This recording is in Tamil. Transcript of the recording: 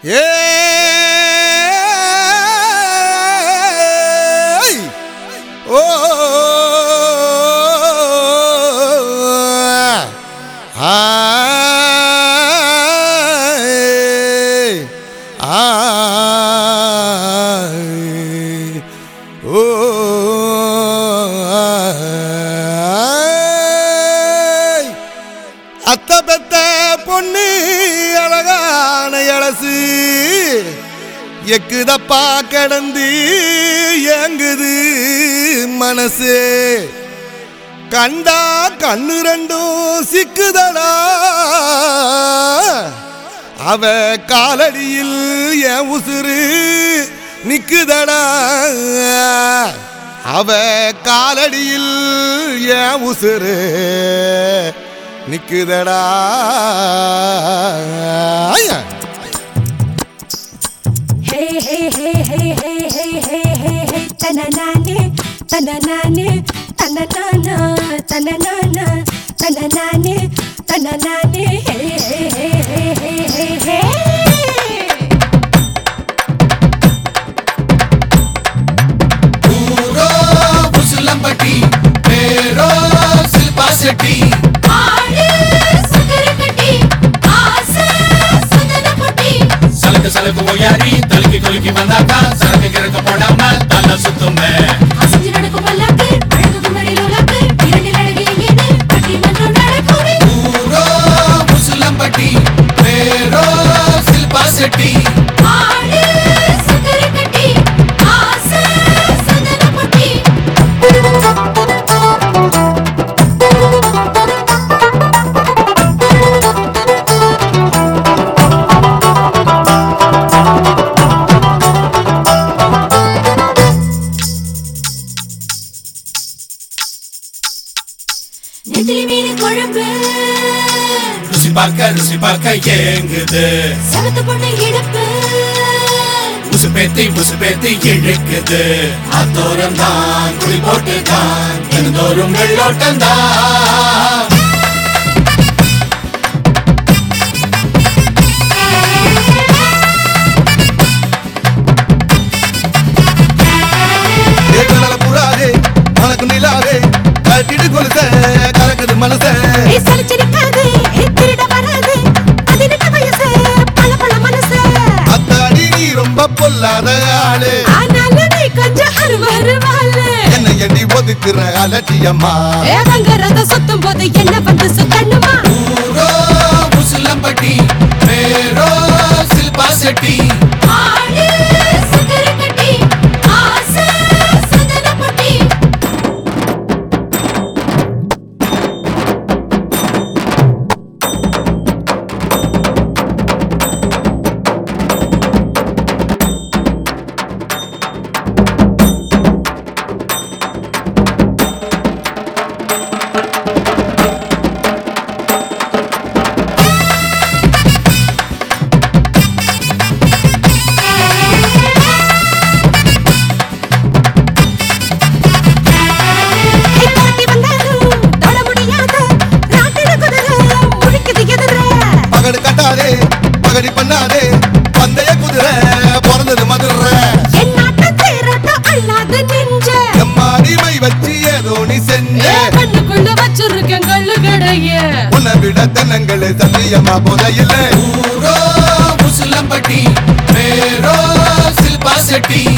ஏய் ஓ ஆய் ஆய் ஓ ஆய் அத்த பெத்த பொண்ணு அழகான இளசு எக்குதப்பா கிடந்து ஏங்குது மனசு கண்டா கண்ணு ரெண்டும் சிக்குதடா அவ காலடியில் என் உசுறு நிக்குதடா அவ காலடியில் என் உசுறு நிக்குதடா ஐயா. Hey, hey, hey, hey, hey, hey, hey, hey, hey, tananane, tananane, tananana, tananana, tananane, tananane, hey, hey, hey, hey, hey, hey, hey. ಊರೋ ಮುಸುಲಂಬಟ್ಟಿ ಬೇರೋ ಶಿಲ್ಪಾ ಶೆಟ್ಟಿ ஆடு சக்கரக்கட்டி, ஆசை சுதனப்பட்டி. சலக்கு சலக்கு ஓயாரி தலுக்கி குலுக்கி வந்தாக்கா சரக்கு கிறக்க போடாம தலை சுத்துமே அசைஞ்சு நடக்கும் பல்லாக்கு, அழகு குமரி லோலாக்கு, இரண்டில் அழகு எங்கேது, பட்டிமன்றம் நடக்குமே. ಊರೋ ಮುಸುಲಂಬಟ್ಟಿ ಬೇರೋ ಶಿಲ್ಪா ಶೆಟ್ಟಿ ஆடு சக்கரக்கட்டி, ஆசை சுதனப்பட்டி. நெத்திலி மீன் குழம்பு ருசி பார்க்க ருசி பார்க்க ஏங்குது சவத்து பொண்ணு இடுப்பு முசு பேத்தி முசு பேத்தி இழுக்குது அத்தோரம் தான் குடி போட்டு தான் தினந்தோறும் வெள்ளோட்டம் தான் ஏகனல புறாதே மனக்கு நிலாவே கட்டிட்டு கொலுச கலக்குது மனச ஏ சலிச்சிருக்காது ஏ திருட வராது பதினெட்டு வயசு பல பல மனசு அத்தாடி நீ ரொம்ப பொல்லாத ஆளு ஆனாலும் நீ கொஞ்சம் அருவருவாளு என்னை எண்ணி ஒதுக்குற அலட்சியம்மா ஏ வங்கரத சுத்தும் போது என்ன வந்து சுத்தணுமா ಊರೋ ಮುಸುಲಂಬಟ್ಟಿ ಬೇರೋ ಶಿಲ್ಪಾ ಶೆಟ್ಟಿ ஆடு சக்கரக்கட்டி, ஆசை சுதனப்பட்டி. ஏ துரத்தி வந்தாலும் தொட முடியாத ராட்டின குதிரை முழிக்குது எதிர பகடு கட்டாதே பகடி பண்ணாதே பந்தய குதிரை பிறந்தது மதுரை என் நாட்டு தேரோட்டம் அல்லாது நெஞ்ச எம்மாடி மை வச்சு ஏதோ நீ செஞ்ச ஏ கண்ணுக்குள்ள வச்சிருக்கேன் கள்ளு கடைய உன்னை விட தென்னங்களே சத்தியமா புதையில ಊರೋ ಮುಸುಲಂಬಟ್ಟಿ ಬೇರೋ ಶಿಲ್ಪಾ ಶೆಟ್ಟಿ